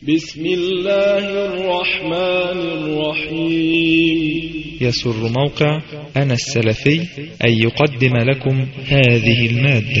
بسم الله الرحمن الرحيم يسر موقع أنا السلفي أن يقدم لكم هذه المادة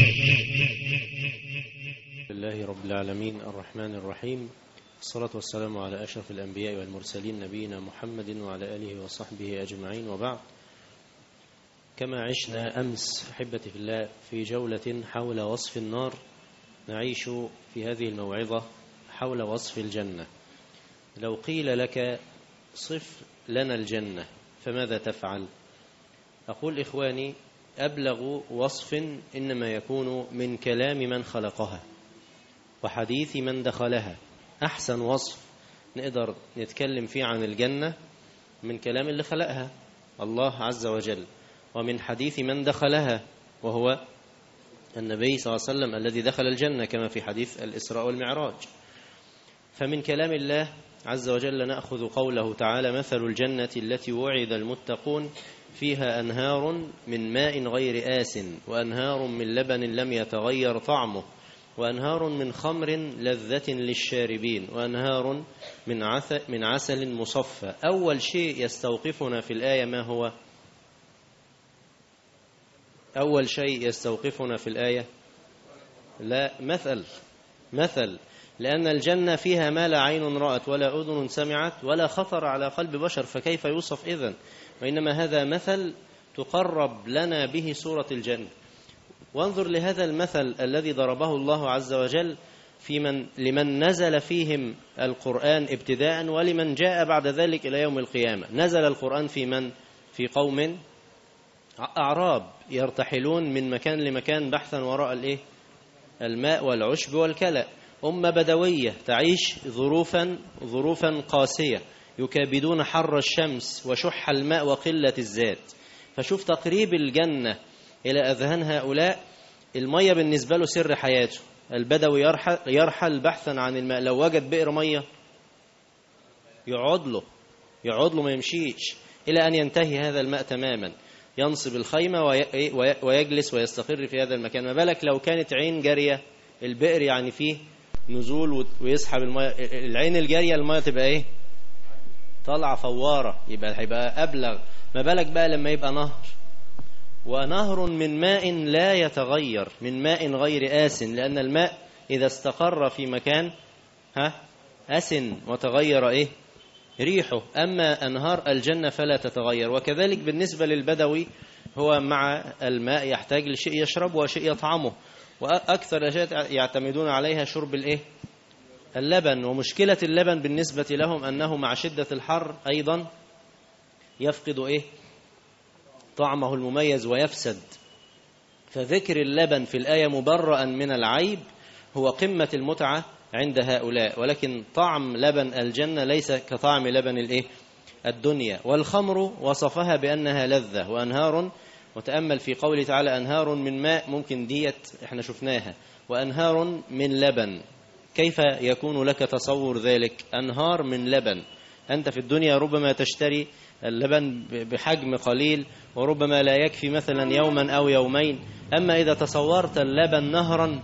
لله رب العالمين الرحمن الرحيم الصلاة والسلام على أشرف الأنبياء والمرسلين نبينا محمد وعلى آله وصحبه أجمعين وبعد كما عشنا أمس أحبتي في الله في جولة حول وصف النار نعيش في هذه الموعظة حول وصف الجنة لو قيل لك صف لنا الجنة فماذا تفعل أقول إخواني أبلغ وصف إنما يكون من كلام من خلقها وحديث من دخلها أحسن وصف نقدر نتكلم فيه عن الجنة من كلام اللي خلقها الله عز وجل ومن حديث من دخلها وهو النبي صلى الله عليه وسلم الذي دخل الجنة كما في حديث الإسراء والمعراج فمن كلام الله عز وجل نأخذ قوله تعالى مثل الجنة التي وعد المتقون فيها أنهار من ماء غير آس وأنهار من لبن لم يتغير طعمه وأنهار من خمر لذة للشاربين وأنهار من عسل, من عسل مصفى أول شيء يستوقفنا في الآية ما هو أول شيء يستوقفنا في الآية لا مثل مثل لأن الجنة فيها ما لا عين رأت ولا أذن سمعت ولا خطر على قلب بشر فكيف يوصف إذن وإنما هذا مثل تقرب لنا به صورة الجنة وانظر لهذا المثل الذي ضربه الله عز وجل في من لمن نزل فيهم القرآن ابتداء ولمن جاء بعد ذلك إلى يوم القيامة نزل القرآن في من في قوم أعراب يرتحلون من مكان لمكان بحثا وراء الإيه الماء والعشب والكلأ أمة بدوية تعيش ظروفا ظروفا قاسية يكابدون حر الشمس وشح الماء وقلة الزاد فشوف تقريب الجنة إلى أذهان هؤلاء المية بالنسبة له سر حياته البدوي يرحل, يرحل بحثا عن الماء لو وجد بئر مية يقعد له يقعد له ما يمشيش إلى أن ينتهي هذا الماء تماما ينصب الخيمة ويجلس ويستقر في هذا المكان ما بالك لو كانت عين جارية البئر يعني فيه نزول ويسحب المية العين الجارية المية تبقى ايه طالعة فوارة يبقى هيبقى أبلغ ما بالك بقى لما يبقى نهر ونهر من ماء لا يتغير من ماء غير آس لأن الماء إذا استقر في مكان ها أسن وتغير إيه ريحه أما أنهار الجنة فلا تتغير وكذلك بالنسبة للبدوي هو مع الماء يحتاج لشيء يشربه وشيء يطعمه وأكثر الأشياء يعتمدون عليها شرب الإيه اللبن ومشكلة اللبن بالنسبة لهم أنه مع شدة الحر أيضا يفقد إيه طعمه المميز ويفسد فذكر اللبن في الآية مبرأ من العيب هو قمة المتعة عند هؤلاء ولكن طعم لبن الجنة ليس كطعم لبن الإيه الدنيا والخمر وصفها بأنها لذة وأنهار وتأمل في قوله تعالى أنهار من ماء ممكن ديت احنا شفناها وأنهار من لبن كيف يكون لك تصور ذلك أنهار من لبن أنت في الدنيا ربما تشتري اللبن بحجم قليل وربما لا يكفي مثلا يوما أو يومين أما إذا تصورت اللبن نهرا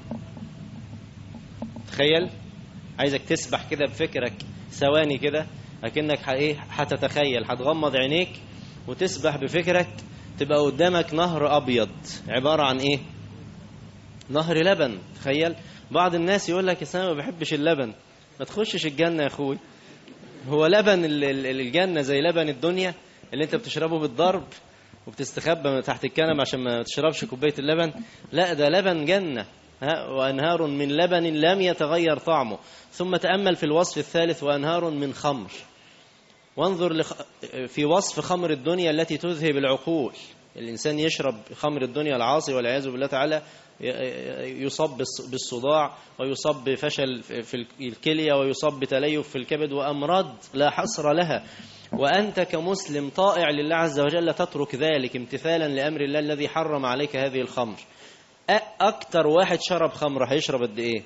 تخيل عايزك تسبح كده بفكرك ثواني كده أكنك هتتخيل هتغمض عينيك وتسبح بفكرك تبقى قدامك نهر أبيض عبارة عن إيه نهر لبن تخيل بعض الناس يقول لك أنا ما بحبش اللبن ما تخشش الجنة يا أخوي هو لبن الجنة زي لبن الدنيا اللي انت بتشربه بالضرب وبتستخبى تحت الكنب عشان ما تشربش كوباية اللبن لا ده لبن جنة ها وأنهار من لبن لم يتغير طعمه ثم تأمل في الوصف الثالث وأنهار من خمر وانظر لخ... في وصف خمر الدنيا التي تذهب العقول الإنسان يشرب خمر الدنيا العاصي والعياذ بالله تعالى يصاب بالصداع ويصاب بفشل في الكلية ويصاب بتليف في الكبد وأمراض لا حصر لها وأنت كمسلم طائع لله عز وجل تترك ذلك امتثالا لأمر الله الذي حرم عليك هذه الخمر أكتر واحد شرب خمر هيشرب قد إيه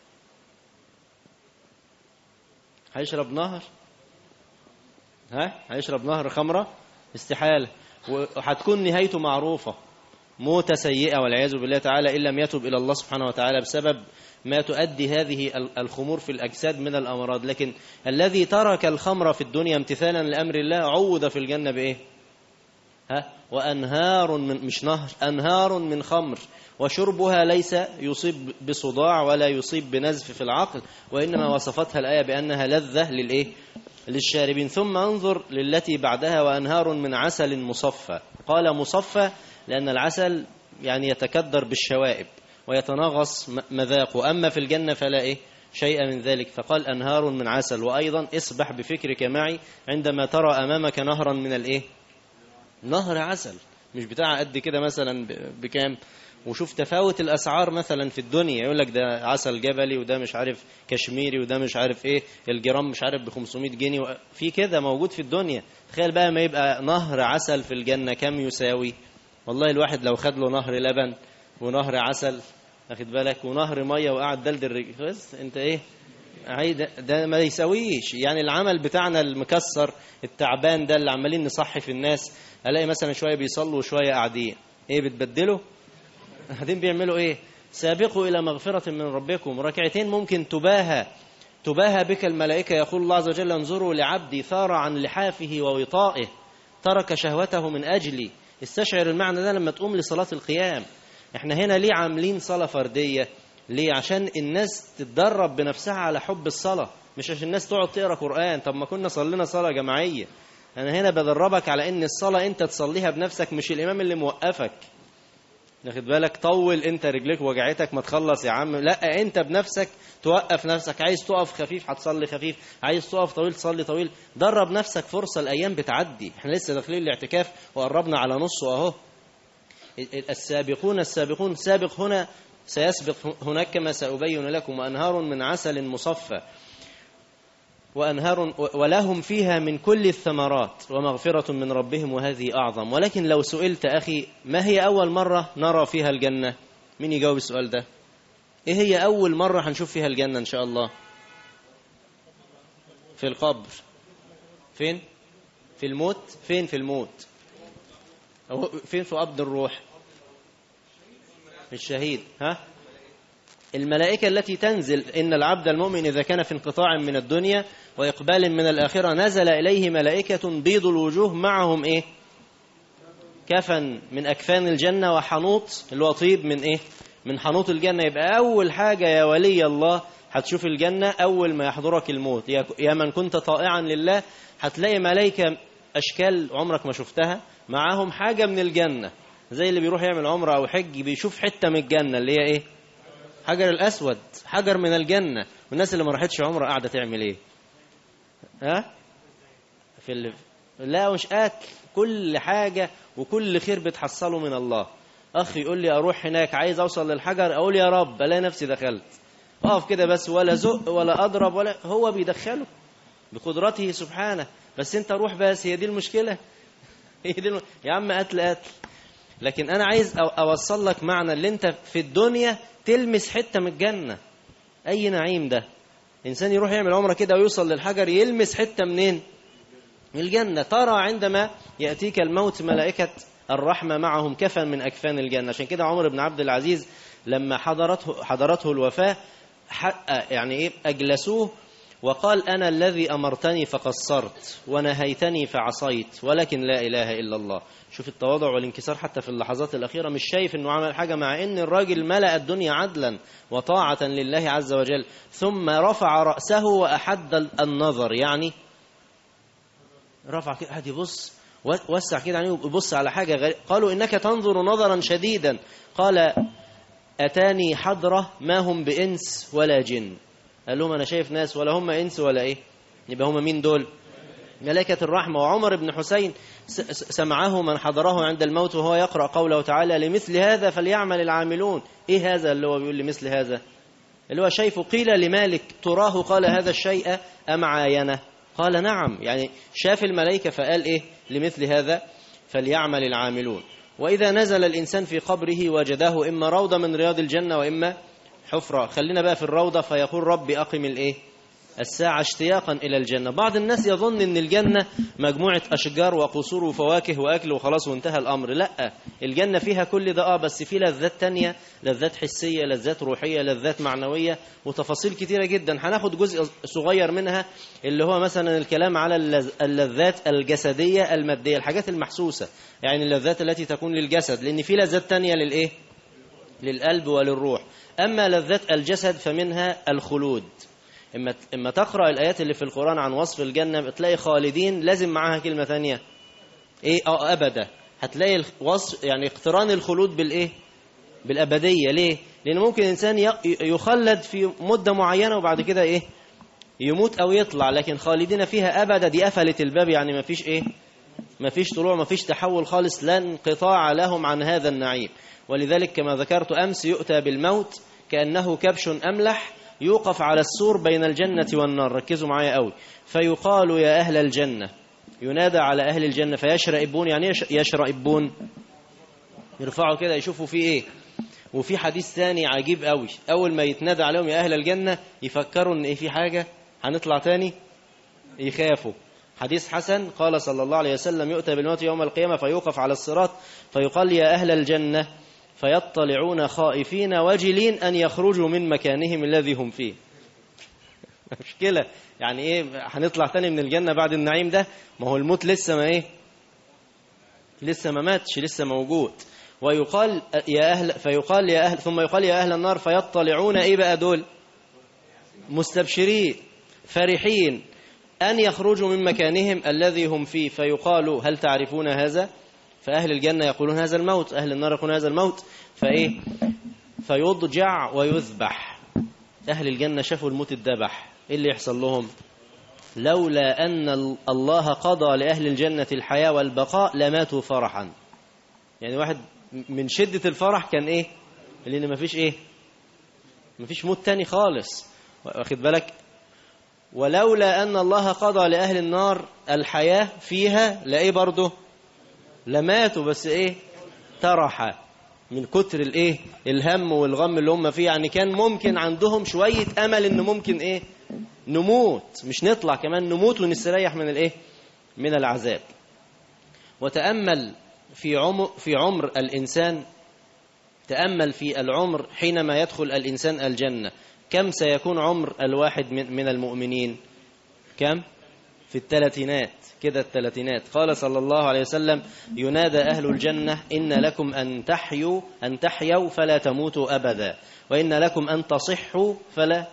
هيشرب نهر ها هيشرب نهر خمرة استحالة وهتكون نهايته معروفة موتة سيئة والعياذ بالله تعالى إن لم يتب إلى الله سبحانه وتعالى بسبب ما تؤدي هذه الخمور في الأجساد من الأمراض لكن الذي ترك الخمر في الدنيا امتثالا لأمر الله عوض في الجنة بإيه ها وأنهار من مش نهر أنهار من خمر وشربها ليس يصيب بصداع ولا يصيب بنزف في العقل وإنما وصفتها الآية بأنها لذة للإيه للشاربين ثم انظر للتي بعدها وأنهار من عسل مصفى قال مصفى لأن العسل يعني يتكدر بالشوائب ويتنغص مذاقه أما في الجنة فلا إيه شيء من ذلك فقال أنهار من عسل وأيضا اسبح بفكرك معي عندما ترى أمامك نهرا من الإيه نهر عسل مش بتاع قد كده مثلا بكام وشوف تفاوت الأسعار مثلا في الدنيا يقول لك ده عسل جبلي وده مش عارف كشميري وده مش عارف ايه الجرام مش عارف ب 500 جنيه في كده موجود في الدنيا تخيل بقى ما يبقى نهر عسل في الجنة كم يساوي والله الواحد لو خد له نهر لبن ونهر عسل واخد بالك ونهر ميه وقعد دلدل رجل بس انت ايه ده, ده ما يساويش يعني العمل بتاعنا المكسر التعبان ده اللي عمالين نصحي في الناس الاقي مثلا شويه بيصلوا وشويه قاعدين ايه بتبدلوا قاعدين بيعملوا ايه سابقوا الى مغفره من ربكم ركعتين ممكن تباهى تباهى بك الملائكه يقول الله عز وجل انظروا لعبدي ثار عن لحافه ووطائه ترك شهوته من اجلي استشعر المعنى ده لما تقوم لصلاه القيام احنا هنا ليه عاملين صلاه فرديه ليه عشان الناس تتدرب بنفسها على حب الصلاه مش عشان الناس تقعد تقرا قران طب ما كنا صلينا صلاه جماعيه انا هنا بدربك على ان الصلاه انت تصليها بنفسك مش الامام اللي موقفك واخد بالك طول انت رجليك وجعتك ما تخلص يا عم لا انت بنفسك توقف نفسك عايز تقف خفيف هتصلي خفيف عايز تقف طويل تصلي طويل درب نفسك فرصة الايام بتعدي احنا لسه داخلين الاعتكاف وقربنا على نصه اهو السابقون السابقون سابق هنا سيسبق هناك كما سأبين لكم وأنهار من عسل مصفى وأنهار ولهم فيها من كل الثمرات ومغفرة من ربهم وهذه أعظم ولكن لو سئلت أخي ما هي أول مرة نرى فيها الجنة مين يجاوب السؤال ده إيه هي أول مرة هنشوف فيها الجنة إن شاء الله في القبر فين في الموت فين في الموت أو فين في قبض الروح الشهيد ها الملائكة التي تنزل إن العبد المؤمن إذا كان في انقطاع من الدنيا وإقبال من الآخرة نزل إليه ملائكة بيض الوجوه معهم إيه كفن من أكفان الجنة وحنوط اللي هو طيب من إيه من حنوط الجنة يبقى أول حاجة يا ولي الله هتشوف الجنة أول ما يحضرك الموت يا من كنت طائعا لله هتلاقي ملائكة أشكال عمرك ما شفتها معاهم حاجة من الجنة زي اللي بيروح يعمل عمرة أو حج بيشوف حتة من الجنة اللي هي إيه حجر الأسود حجر من الجنة والناس اللي ما راحتش عمرة قاعدة تعمل إيه ها في اللي لا مش أكل كل حاجة وكل خير بتحصله من الله أخ يقول لي أروح هناك عايز أوصل للحجر أقول يا رب ألاقي نفسي دخلت أقف كده بس ولا زق ولا أضرب ولا هو بيدخله بقدرته سبحانه بس أنت روح بس هي دي المشكلة هي دي الم... يا عم قتل قتل لكن أنا عايز أوصل لك معنى اللي أنت في الدنيا تلمس حتة من الجنة أي نعيم ده إنسان يروح يعمل عمرة كده ويوصل للحجر يلمس حتة منين من الجنة ترى عندما يأتيك الموت ملائكة الرحمة معهم كفن من أكفان الجنة عشان كده عمر بن عبد العزيز لما حضرته, حضرته الوفاة يعني إيه أجلسوه وقال أنا الذي أمرتني فقصرت ونهيتني فعصيت ولكن لا إله إلا الله شوف التواضع والانكسار حتى في اللحظات الأخيرة مش شايف أنه عمل حاجة مع أن الراجل ملأ الدنيا عدلا وطاعة لله عز وجل ثم رفع رأسه وأحد النظر يعني رفع كده قاعد يبص وسع كده يعني يبص على حاجة غريب قالوا إنك تنظر نظرا شديدا قال أتاني حضرة ما هم بإنس ولا جن قال لهم أنا شايف ناس ولا هم إنس ولا إيه يبقى هم مين دول ملائكة الرحمة وعمر بن حسين سمعه من حضره عند الموت وهو يقرأ قوله تعالى لمثل هذا فليعمل العاملون إيه هذا اللي هو بيقول لمثل هذا اللي هو شايفه قيل لمالك تراه قال هذا الشيء أم عاينه قال نعم يعني شاف الملائكة فقال إيه لمثل هذا فليعمل العاملون وإذا نزل الإنسان في قبره وجده إما روضة من رياض الجنة وإما حفرة خلينا بقى في الروضة فيقول ربي أقم الإيه الساعة اشتياقا إلى الجنة بعض الناس يظن أن الجنة مجموعة أشجار وقصور وفواكه وأكل وخلاص وانتهى الأمر لا الجنة فيها كل ده آه بس في لذات تانية لذات حسية لذات روحية لذات معنوية وتفاصيل كتيرة جدا هناخد جزء صغير منها اللي هو مثلا الكلام على اللذ- اللذات الجسدية المادية الحاجات المحسوسة يعني اللذات التي تكون للجسد لأن في لذات تانية للإيه للقلب وللروح أما لذات الجسد فمنها الخلود إما إما تقرأ الآيات اللي في القرآن عن وصف الجنة بتلاقي خالدين لازم معاها كلمة ثانية إيه أه أبدا هتلاقي الوصف يعني اقتران الخلود بالإيه بالأبدية ليه لأن ممكن إنسان ي- يخلد في مدة معينة وبعد كده إيه يموت أو يطلع لكن خالدين فيها أبدا دي قفلت الباب يعني ما فيش إيه ما فيش طلوع ما فيش تحول خالص لا انقطاع لهم عن هذا النعيم ولذلك كما ذكرت أمس يؤتى بالموت كأنه كبش أملح يوقف على السور بين الجنة والنار ركزوا معايا قوي فيقال يا أهل الجنة ينادى على أهل الجنة فيشرئبون يعني إيه يش- يشرئبون يرفعوا كده يشوفوا فيه إيه وفي حديث ثاني عجيب قوي أول ما يتنادى عليهم يا أهل الجنة يفكروا إن إيه في حاجة هنطلع تاني يخافوا حديث حسن قال صلى الله عليه وسلم يؤتى بالموت يوم القيامة فيوقف على الصراط فيقال يا أهل الجنة فيطلعون خائفين وجلين أن يخرجوا من مكانهم الذي هم فيه مشكلة يعني إيه هنطلع تاني من الجنة بعد النعيم ده ما هو الموت لسه ما إيه لسه ما ماتش لسه موجود ويقال يا أهل فيقال يا أهل ثم يقال يا أهل النار فيطلعون إيه بقى دول مستبشرين فرحين أن يخرجوا من مكانهم الذي هم فيه فيقال هل تعرفون هذا فأهل الجنة يقولون هذا الموت أهل النار يقولون هذا الموت فإيه فيضجع ويذبح أهل الجنة شافوا الموت الذبح إيه اللي يحصل لهم لولا أن الله قضى لأهل الجنة الحياة والبقاء لماتوا فرحا يعني واحد من شدة الفرح كان إيه لأن مفيش إيه مفيش موت تاني خالص واخد بالك ولولا أن الله قضى لأهل النار الحياة فيها لإيه برضه لماتوا بس إيه ترح من كتر الإيه الهم والغم اللي هم فيه يعني كان ممكن عندهم شوية أمل إن ممكن إيه نموت مش نطلع كمان نموت ونستريح من الإيه من العذاب وتأمل في عمر في عمر الإنسان تأمل في العمر حينما يدخل الإنسان الجنة كم سيكون عمر الواحد من من المؤمنين كم في الثلاثينات كده الثلاثينات قال صلى الله عليه وسلم ينادى أهل الجنة إن لكم أن تحيوا أن تحيوا فلا تموتوا أبدا وإن لكم أن تصحوا فلا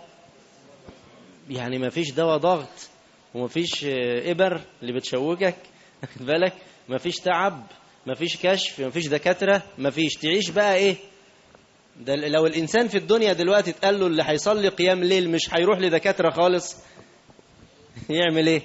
يعني ما فيش دواء ضغط وما فيش إبر اللي بتشوكك واخد بالك ما فيش تعب ما فيش كشف ما فيش دكاترة ما فيش تعيش بقى إيه ده لو الإنسان في الدنيا دلوقتي اتقال له اللي هيصلي قيام ليل مش هيروح لدكاترة خالص يعمل إيه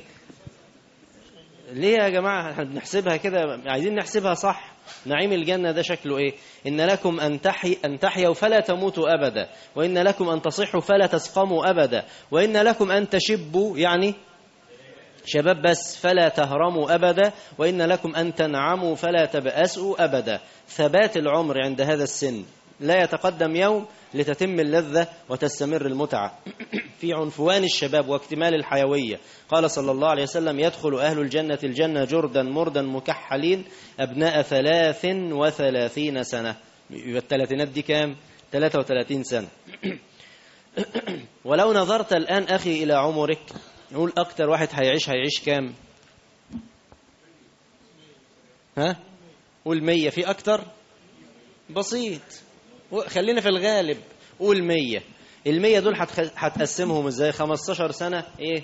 ليه يا جماعة احنا بنحسبها كده عايزين نحسبها صح نعيم الجنة ده شكله ايه إن لكم أن, تحي أن تحيوا فلا تموتوا أبدا وإن لكم أن تصحوا فلا تسقموا أبدا وإن لكم أن تشبوا يعني شباب بس فلا تهرموا أبدا وإن لكم أن تنعموا فلا تبأسوا أبدا ثبات العمر عند هذا السن لا يتقدم يوم لتتم اللذة وتستمر المتعة في عنفوان الشباب واكتمال الحيوية قال صلى الله عليه وسلم يدخل أهل الجنة الجنة جردا مردا مكحلين أبناء ثلاث وثلاثين سنة يبقى الثلاثينات دي كام؟ 33 سنة ولو نظرت الآن أخي إلى عمرك نقول أكتر واحد هيعيش هيعيش كام؟ ها؟ قول مية في أكتر؟ بسيط خلينا في الغالب قول مية المية دول هتخ- هتقسمهم ازاي 15 سنة ايه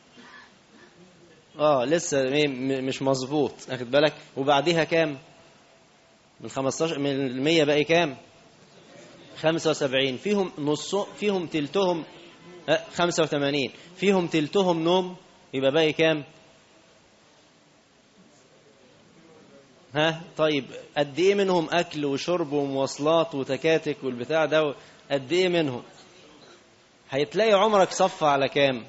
اه لسه إيه م- مش مظبوط اخد بالك وبعديها كام من 15 من المية باقي كام 75 فيهم نص فيهم تلتهم آه 85 فيهم تلتهم نوم يبقى باقي كام ها طيب قد ايه منهم اكل وشرب ومواصلات وتكاتك والبتاع ده قد ايه منهم هيتلاقي عمرك صف على كام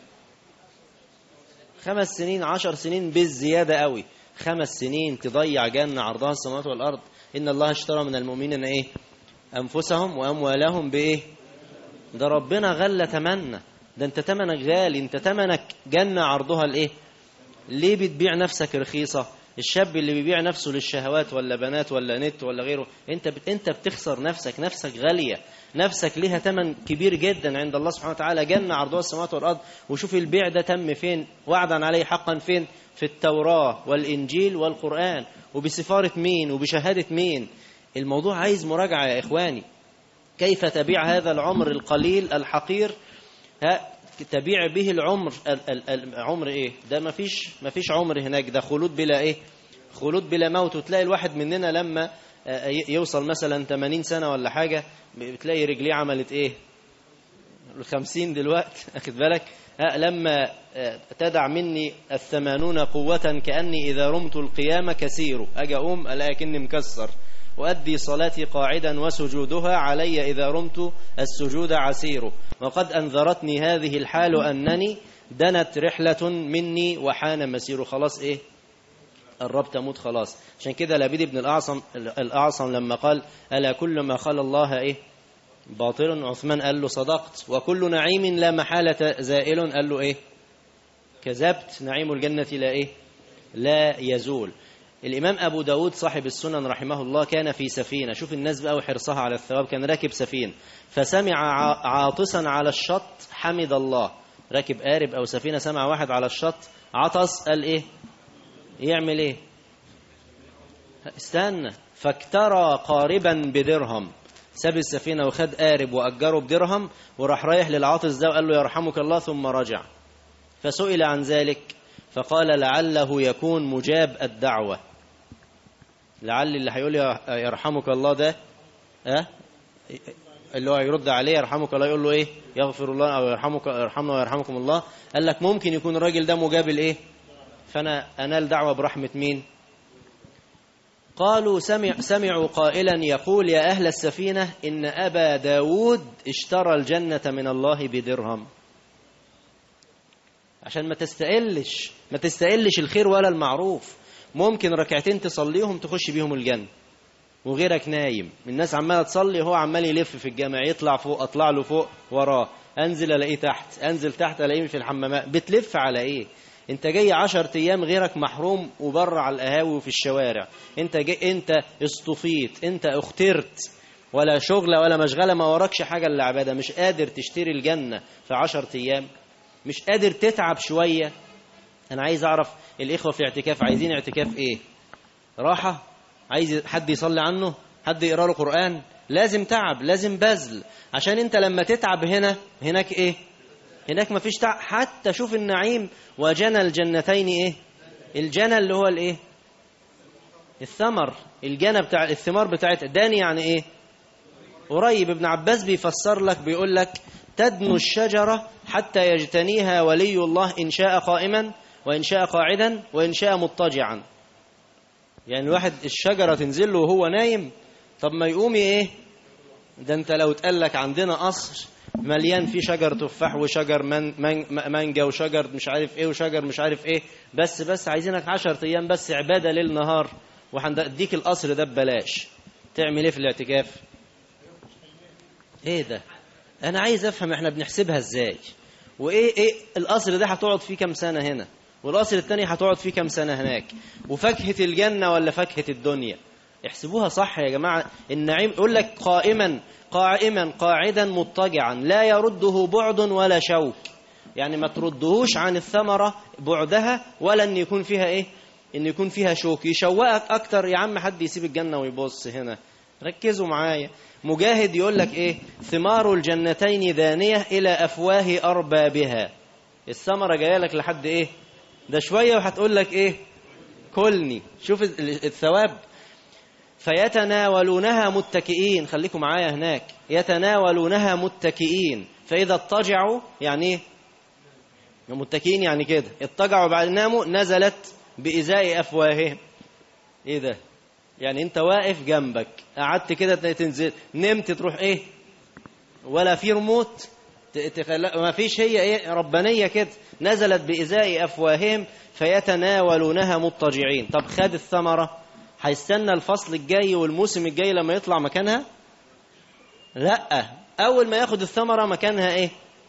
خمس سنين عشر سنين بالزيادة قوي خمس سنين تضيع جنة عرضها السماوات والأرض إن الله اشترى من المؤمنين إيه أنفسهم وأموالهم بإيه ده ربنا غلى تمنى ده انت تمنك غالي انت تمنك جنة عرضها الايه ليه بتبيع نفسك رخيصة الشاب اللي بيبيع نفسه للشهوات ولا بنات ولا نت ولا غيره انت بت... انت بتخسر نفسك نفسك غالية نفسك ليها ثمن كبير جدا عند الله سبحانه وتعالى جنة عرضها السماوات والأرض وشوف البيع ده تم فين وعدا عليه حقا فين في التوراة والإنجيل والقرآن وبسفارة مين وبشهادة مين الموضوع عايز مراجعة يا إخواني كيف تبيع هذا العمر القليل الحقير ها تبيع به العمر العمر ايه ده ما فيش ما فيش عمر هناك ده خلود بلا ايه خلود بلا موت وتلاقي الواحد مننا لما يوصل مثلا 80 سنة ولا حاجة بتلاقي رجليه عملت ايه الخمسين دلوقتي اخد بالك ها لما تدع مني الثمانون قوة كأني إذا رمت القيامة كثير أجي أقوم ألاقي كني مكسر وأدي صلاتي قاعدا وسجودها علي إذا رمت السجود عسير وقد أنذرتني هذه الحال أنني دنت رحلة مني وحان مسير خلاص إيه قربت أموت خلاص عشان كده لابد ابن الأعصم, الأعصم لما قال ألا كل ما قال الله إيه باطل عثمان قال له صدقت وكل نعيم لا محالة زائل قال له إيه كذبت نعيم الجنة لا إيه لا يزول الإمام أبو داود صاحب السنن رحمه الله كان في سفينة شوف الناس بقى وحرصها على الثواب كان راكب سفينة فسمع عاطسا على الشط حمد الله راكب قارب أو سفينة سمع واحد على الشط عطس قال إيه يعمل إيه استنى فاكترى قاربا بدرهم ساب السفينة وخد قارب وأجره بدرهم وراح رايح للعاطس ده وقال له يرحمك الله ثم رجع فسئل عن ذلك فقال لعله يكون مجاب الدعوة لعل اللي هيقول يرحمك الله ده أه؟ اللي هو يرد عليه يرحمك الله يقول له ايه يغفر الله او يرحمك يرحمنا ويرحمكم الله قال لك ممكن يكون الراجل ده مجاب الايه فانا انال دعوه برحمه مين قالوا سمع سمعوا قائلا يقول يا أهل السفينة إن أبا داود اشترى الجنة من الله بدرهم عشان ما تستقلش ما تستقلش الخير ولا المعروف ممكن ركعتين تصليهم تخش بيهم الجنة وغيرك نايم الناس عمالة تصلي هو عمال يلف في الجامع يطلع فوق اطلع له فوق وراه انزل الاقيه تحت انزل تحت الاقيه في الحمامات بتلف على ايه انت جاي عشر ايام غيرك محروم وبره على القهاوي وفي الشوارع انت جاي انت اصطفيت انت اخترت ولا شغلة ولا مشغلة ما وراكش حاجة الا عبادة مش قادر تشتري الجنة في عشر ايام مش قادر تتعب شوية انا عايز اعرف الاخوة في اعتكاف عايزين اعتكاف ايه راحة عايز حد يصلي عنه حد يقرأ له قرآن لازم تعب لازم بذل عشان انت لما تتعب هنا هناك ايه هناك مفيش تعب حتى شوف النعيم وجنى الجنتين ايه الجنى اللي هو الايه الثمر الجنى بتاع الثمار بتاعت داني يعني ايه قريب ابن عباس بيفسر لك بيقول لك تدنو الشجرة حتى يجتنيها ولي الله إن شاء قائما وإن شاء قاعدا وإن شاء مضطجعا يعني الواحد الشجرة تنزل له وهو نايم طب ما يقومي ايه ده انت لو اتقال عندنا قصر مليان فيه شجر تفاح وشجر من من مانجا وشجر مش عارف ايه وشجر مش عارف ايه بس بس عايزينك عشر ايام بس عبادة ليل نهار وهنديك القصر ده ببلاش تعمل ايه في الاعتكاف ايه ده انا عايز افهم احنا بنحسبها ازاي وايه ايه القصر ده هتقعد فيه كام سنة هنا والقصر التاني هتقعد فيه كام سنة هناك وفاكهة الجنة ولا فاكهة الدنيا احسبوها صح يا جماعة النعيم يقول لك قائما قائما قاعدا مضطجعا لا يرده بعد ولا شوك يعني ما تردهوش عن الثمرة بعدها ولا ان يكون فيها ايه ان يكون فيها شوك يشوقك اكتر يا عم حد يسيب الجنة ويبص هنا ركزوا معايا مجاهد يقول لك ايه ثمار الجنتين دانية الى افواه اربابها الثمرة جايه لك لحد ايه ده شوية وهتقول لك ايه كلني شوف الثواب فيتناولونها متكئين خليكم معايا هناك يتناولونها متكئين فإذا اضطجعوا يعني ايه متكئين يعني كده اضطجعوا بعد ناموا نزلت بإزاء أفواههم ايه ده يعني انت واقف جنبك قعدت كده تنزل نمت تروح ايه ولا في رموت ما فيش هي ايه ربانيه كده نزلت بإزاء أفواههم فيتناولونها مضطجعين طب خد الثمرة هيستنى الفصل الجاي والموسم الجاي لما يطلع مكانها لا أول ما ياخد الثمرة مكانها ايه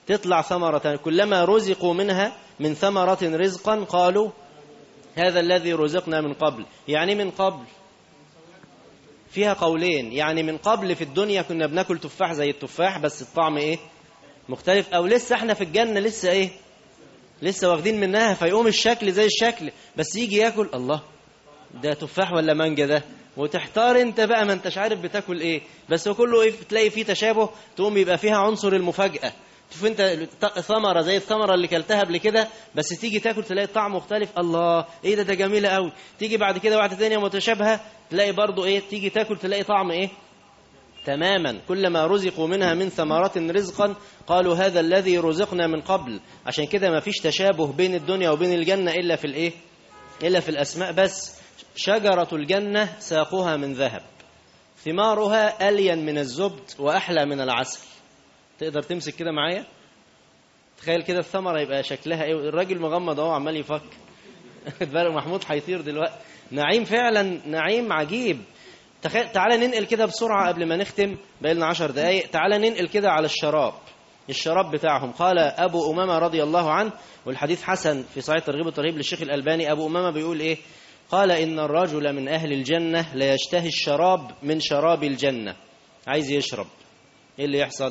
تطلع ثمرة كلما رزقوا منها من ثمرة رزقا قالوا هذا الذي رزقنا من قبل يعني من قبل فيها قولين يعني من قبل في الدنيا كنا بناكل تفاح زي التفاح بس الطعم ايه مختلف او لسه احنا في الجنة لسه ايه لسه واخدين منها فيقوم الشكل زي الشكل بس يجي ياكل الله ده تفاح ولا مانجا ده وتحتار انت بقى ما انتش عارف بتاكل ايه بس هو كله ايه تلاقي فيه تشابه تقوم يبقى فيها عنصر المفاجأة شوف انت ثمرة زي الثمرة اللي كلتها قبل كده بس تيجي تاكل تلاقي طعم مختلف الله ايه ده ده جميلة قوي تيجي بعد كده واحدة تانية متشابهة تلاقي برضو ايه تيجي تاكل تلاقي طعم ايه تماما كلما رزقوا منها من ثمرات رزقا قالوا هذا الذي رزقنا من قبل عشان كده ما فيش تشابه بين الدنيا وبين الجنة إلا في الإيه إلا في الأسماء بس شجرة الجنة ساقها من ذهب ثمارها ألين من الزبد وأحلى من العسل تقدر تمسك كده معايا تخيل كده الثمرة يبقى شكلها ايه الراجل مغمض اهو عمال يفكر بالك محمود هيطير دلوقتي نعيم فعلا نعيم عجيب تخيل تعالى ننقل كده بسرعة قبل ما نختم بقى لنا 10 دقايق تعالى ننقل كده على الشراب الشراب بتاعهم قال أبو أمامة رضي الله عنه والحديث حسن في صحيح ترغيب والترهيب للشيخ الألباني أبو أمامة بيقول إيه قال إن الرجل من أهل الجنة لا يشتهي الشراب من شراب الجنة عايز يشرب إيه اللي يحصل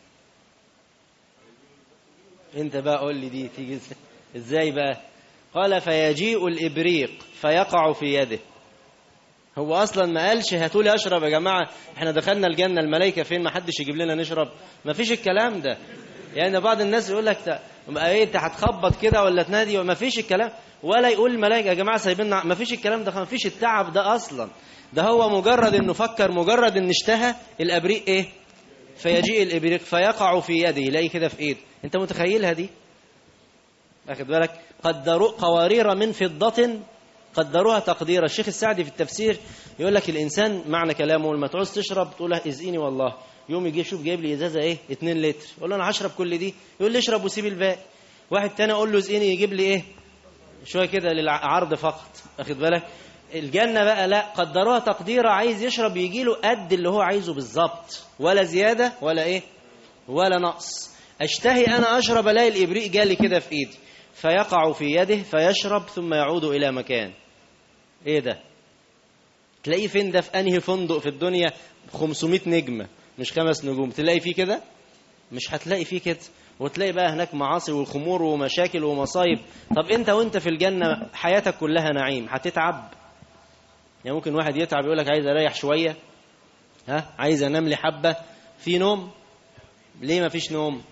انت بقى قول لي دي تيجي ازاي بقى قال فيجيء الابريق فيقع في يده هو اصلا ما قالش هاتوا لي اشرب يا جماعه احنا دخلنا الجنه الملائكه فين ما حدش يجيب لنا نشرب ما فيش الكلام ده يعني بعض الناس يقول لك ايه انت هتخبط كده ولا تنادي ما فيش الكلام ولا يقول الملائكه يا جماعه سايبيننا ما فيش الكلام ده ما فيش التعب ده اصلا ده هو مجرد انه فكر مجرد ان اشتهى الابريق ايه فيجيء الابريق فيقع في يده يلاقي كده في ايده انت متخيلها دي اخد بالك قدروا قوارير من فضة قدروها تقديرا الشيخ السعدي في التفسير يقول لك الانسان معنى كلامه لما تعوز تشرب تقول له ازقيني والله يوم يجي يشوف جايب لي ازازه ايه 2 لتر يقول له انا هشرب كل دي يقول لي اشرب وسيب الباقي واحد تاني اقول له ازقيني يجيب لي ايه شويه كده للعرض فقط اخد بالك الجنة بقى لا قدروها تقديرا عايز يشرب يجي له قد اللي هو عايزه بالظبط ولا زيادة ولا ايه ولا نقص اشتهي انا اشرب الاقي الابريق جالي كده في ايدي فيقع في يده فيشرب ثم يعود الى مكان ايه ده تلاقيه فين ده في انهي فندق في الدنيا 500 نجمة مش خمس نجوم تلاقي فيه كده مش هتلاقي فيه كده وتلاقي بقى هناك معاصي والخمور ومشاكل ومصايب طب انت وانت في الجنة حياتك كلها نعيم هتتعب يعني ممكن واحد يتعب يقول لك عايز اريح شوية ها عايز انام لي حبة في نوم ليه ما فيش نوم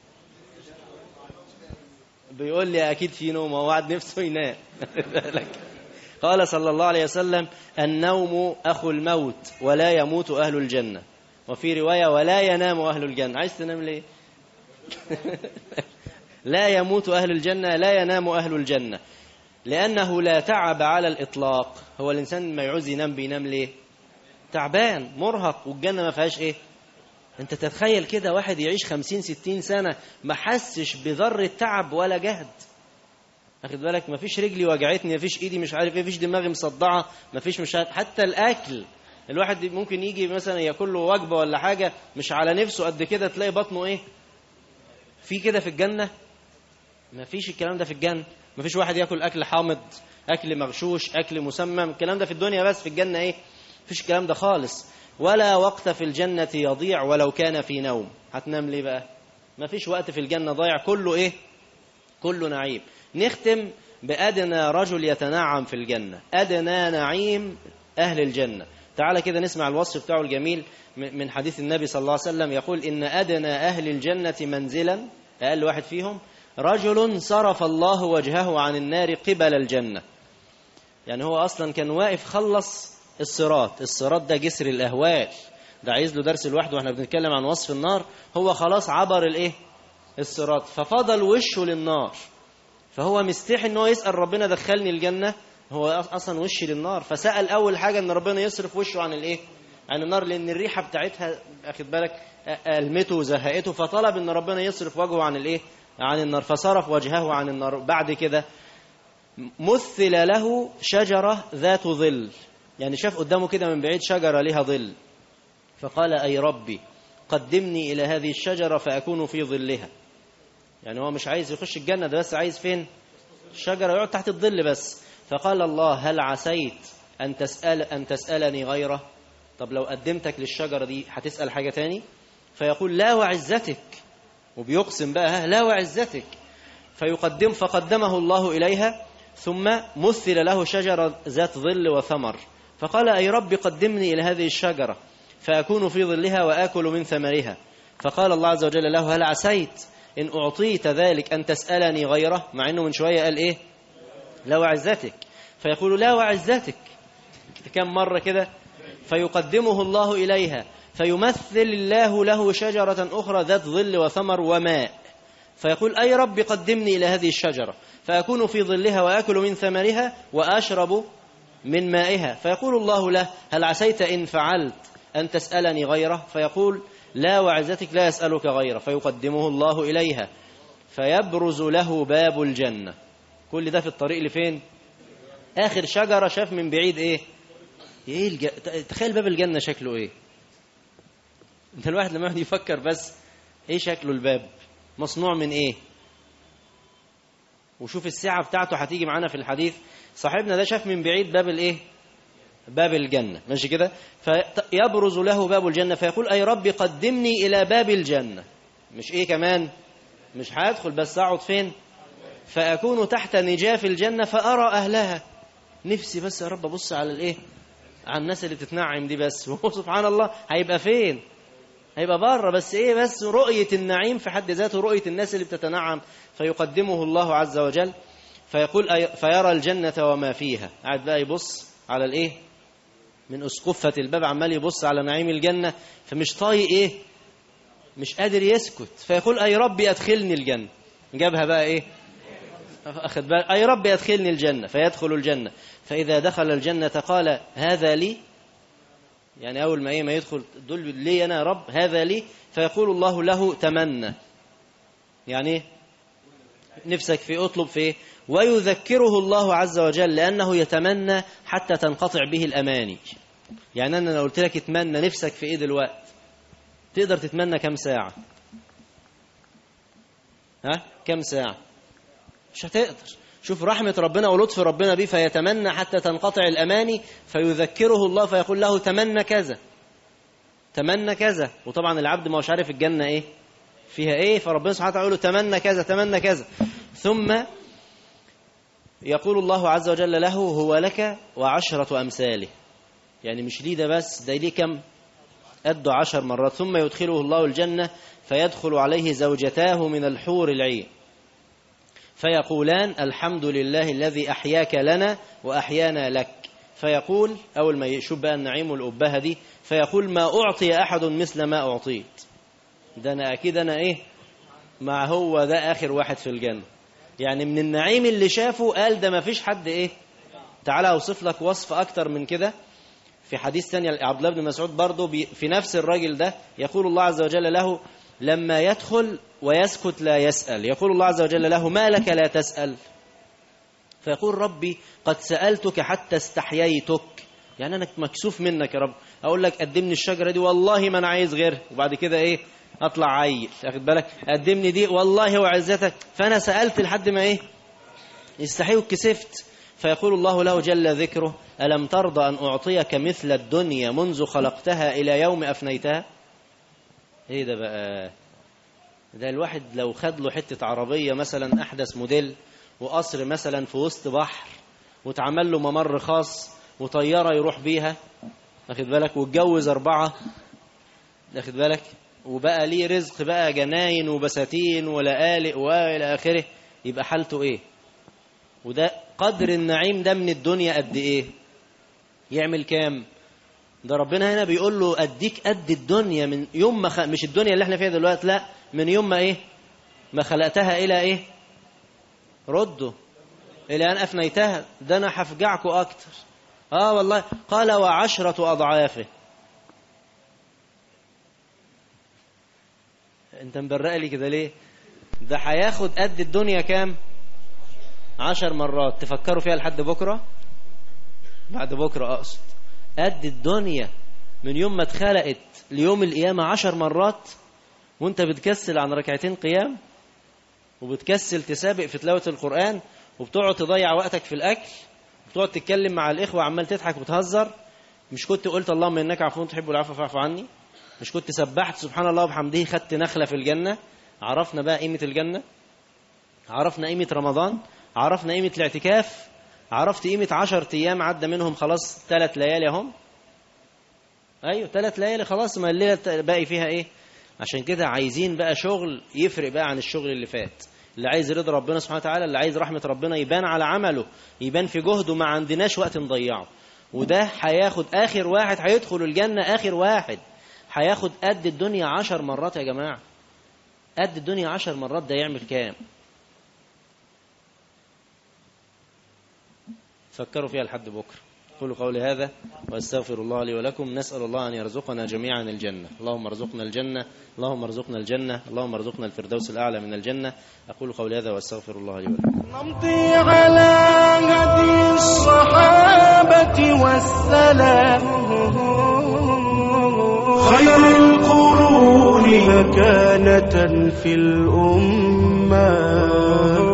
بيقول لي اكيد في نوم هو قاعد نفسه ينام قال صلى الله عليه وسلم النوم اخو الموت ولا يموت اهل الجنه وفي روايه ولا ينام اهل الجنه عايز تنام ليه لا يموت اهل الجنه لا ينام اهل الجنه لانه لا تعب على الاطلاق هو الانسان ما يعوز ينام بينام ليه تعبان مرهق والجنه ما فيهاش ايه انت تتخيل كده واحد يعيش خمسين ستين سنة ما حسش بذرة تعب ولا جهد اخد بالك ما فيش رجلي وجعتني ما فيش ايدي مش عارف ايه فيش دماغي مصدعة ما فيش مش عارف حتى الاكل الواحد ممكن يجي مثلا ياكل له وجبة ولا حاجة مش على نفسه قد كده تلاقي بطنه ايه في كده في الجنة ما فيش الكلام ده في الجنة ما فيش واحد ياكل اكل حامض اكل مغشوش اكل مسمم الكلام ده في الدنيا بس في الجنة ايه فيش الكلام ده خالص ولا وقت في الجنة يضيع ولو كان في نوم هتنام ليه بقى ما فيش وقت في الجنة ضايع كله ايه كله نعيم نختم بأدنى رجل يتنعم في الجنة أدنى نعيم أهل الجنة تعالى كده نسمع الوصف بتاعه الجميل من حديث النبي صلى الله عليه وسلم يقول إن أدنى أهل الجنة منزلا أقل واحد فيهم رجل صرف الله وجهه عن النار قبل الجنة يعني هو أصلا كان واقف خلص الصراط الصراط ده جسر الأهوال ده عايز له درس لوحده واحنا بنتكلم عن وصف النار هو خلاص عبر الايه الصراط ففضل وشه للنار فهو مستحي ان هو يسأل ربنا دخلني الجنة هو اصلا وشي للنار فسأل اول حاجة ان ربنا يصرف وشه عن الايه عن النار لان الريحة بتاعتها اخد بالك ألمته وزهقته فطلب ان ربنا يصرف وجهه عن الايه عن النار فصرف وجهه عن النار بعد كده مثل له شجرة ذات ظل يعني شاف قدامه كده من بعيد شجرة لها ظل فقال أي ربي قدمني إلى هذه الشجرة فأكون في ظلها يعني هو مش عايز يخش الجنة ده بس عايز فين الشجرة يقعد تحت الظل بس فقال الله هل عسيت أن تسأل أن تسألني غيره طب لو قدمتك للشجرة دي هتسأل حاجة تاني فيقول لا وعزتك وبيقسم بقى ها لا وعزتك فيقدم فقدمه الله إليها ثم مثل له شجرة ذات ظل وثمر فقال أي رب قدمني إلى هذه الشجرة فأكون في ظلها وآكل من ثمرها فقال الله عز وجل له هل عسيت إن أعطيت ذلك أن تسألني غيره مع أنه من شوية قال إيه لا وعزتك فيقول لا وعزتك كم مرة كده فيقدمه الله إليها فيمثل الله له شجرة أخرى ذات ظل وثمر وماء فيقول أي رب قدمني إلى هذه الشجرة فأكون في ظلها وأكل من ثمرها وأشرب من مائها فيقول الله له هل عسيت إن فعلت أن تسألني غيره فيقول لا وعزتك لا يسألك غيره فيقدمه الله إليها فيبرز له باب الجنة كل ده في الطريق لفين آخر شجرة شاف من بعيد إيه إيه الج... تخيل باب الجنة شكله إيه انت الواحد لما يقعد يفكر بس ايه شكله الباب مصنوع من ايه وشوف السعة بتاعته هتيجي معانا في الحديث صاحبنا ده شاف من بعيد باب الايه باب الجنة ماشي كده فيبرز له باب الجنة فيقول أي ربي قدمني إلى باب الجنة مش إيه كمان مش هدخل بس أقعد فين فأكون تحت نجاف الجنة فأرى أهلها نفسي بس يا رب أبص على الإيه على الناس اللي بتتنعم دي بس وهو سبحان الله هيبقى فين هيبقى بره بس ايه بس رؤية النعيم في حد ذاته رؤية الناس اللي بتتنعم فيقدمه الله عز وجل فيقول أي- فيرى الجنة وما فيها قاعد بقى يبص على الايه من اسقفة الباب عمال يبص على نعيم الجنة فمش طايق ايه مش قادر يسكت فيقول اي ربي ادخلني الجنة جابها بقى ايه اخذ بالك اي ربي ادخلني الجنة فيدخل الجنة فاذا دخل الجنة قال هذا لي يعني أول ما إيه ما يدخل دول لي أنا يا رب هذا لي فيقول الله له تمنى يعني إيه؟ نفسك في أطلب في إيه؟ ويذكره الله عز وجل لأنه يتمنى حتى تنقطع به الأماني يعني أنا لو قلت لك اتمنى نفسك في إيه دلوقتي تقدر تتمنى كم ساعة ها كم ساعة مش هتقدر شوف رحمة ربنا ولطف ربنا بيه فيتمنى حتى تنقطع الأماني فيذكره الله فيقول له تمنى كذا تمنى كذا وطبعا العبد ما هوش عارف الجنة ايه فيها ايه فربنا سبحانه وتعالى يقول له تمنى كذا تمنى كذا ثم يقول الله عز وجل له هو لك وعشرة أمثاله يعني مش ليه ده بس ده ليه كم قده عشر مرات ثم يدخله الله الجنة فيدخل عليه زوجتاه من الحور العين فيقولان الحمد لله الذي أحياك لنا وأحيانا لك فيقول أول ما يشوف بقى النعيم والأبهة دي فيقول ما أعطي أحد مثل ما أعطيت ده أنا أكيد أنا إيه ما هو ده آخر واحد في الجنة يعني من النعيم اللي شافه قال ده ما فيش حد إيه تعالى أوصف لك وصف أكتر من كده في حديث ثاني عبد الله بن مسعود برضه بي- في نفس الراجل ده يقول الله عز وجل له لما يدخل ويسكت لا يسأل يقول الله عز وجل له ما لك لا تسأل فيقول ربي قد سألتك حتى استحييتك يعني أنا مكسوف منك يا رب أقول لك قدمني الشجرة دي والله ما أنا عايز غيرها وبعد كده إيه أطلع عيل أخد بالك قدمني دي والله وعزتك فأنا سألت لحد ما إيه استحي وكسفت فيقول الله له جل ذكره ألم ترضى أن أعطيك مثل الدنيا منذ خلقتها إلى يوم أفنيتها إيه ده بقى ده الواحد لو خد له حتة عربية مثلا أحدث موديل وقصر مثلا في وسط بحر واتعمل له ممر خاص وطيارة يروح بيها واخد بالك واتجوز أربعة واخد بالك وبقى ليه رزق بقى جناين وبساتين ولآلئ وإلى آخره يبقى حالته إيه وده قدر النعيم ده من الدنيا قد إيه يعمل كام ده ربنا هنا بيقول له أديك قد الدنيا من يوم ما خ... مش الدنيا اللي احنا فيها دلوقتي لا من يوم ما إيه ما خلقتها إلى إيه ردوا إلى أن أفنيتها ده أنا هفجعكم أكتر آه والله قال وعشرة أضعافه أنت مبرق لي كده ليه ده هياخد قد الدنيا كام عشر مرات تفكروا فيها لحد بكرة بعد بكرة أقصد قد الدنيا من يوم ما اتخلقت ليوم القيامة عشر مرات وانت بتكسل عن ركعتين قيام وبتكسل تسابق في تلاوة القرآن وبتقعد تضيع وقتك في الأكل وبتقعد تتكلم مع الإخوة عمال تضحك وتهزر مش كنت قلت اللهم إنك عفو تحب العفو فاعف عني مش كنت سبحت سبحان الله وبحمده خدت نخلة في الجنة عرفنا بقى قيمة الجنة عرفنا قيمة رمضان عرفنا قيمة الاعتكاف عرفت قيمة عشر أيام عدى منهم خلاص ثلاث ليالي هم أيوة ثلاث ليالي خلاص ما الليلة باقي فيها إيه عشان كده عايزين بقى شغل يفرق بقى عن الشغل اللي فات اللي عايز رضا ربنا سبحانه وتعالى اللي عايز رحمة ربنا يبان على عمله يبان في جهده ما عندناش وقت نضيعه وده هياخد آخر واحد هيدخل الجنة آخر واحد هياخد قد الدنيا عشر مرات يا جماعة قد الدنيا عشر مرات ده يعمل كام فكروا فيها لحد بكرة قولوا قولي هذا واستغفر الله لي ولكم نسأل الله أن يرزقنا جميعا الجنة اللهم ارزقنا الجنة اللهم ارزقنا الجنة اللهم ارزقنا الفردوس الأعلى من الجنة أقول قولي هذا واستغفر الله لي ولكم نمضي على هدي الصحابة والسلام خير القرون مكانة في الأمة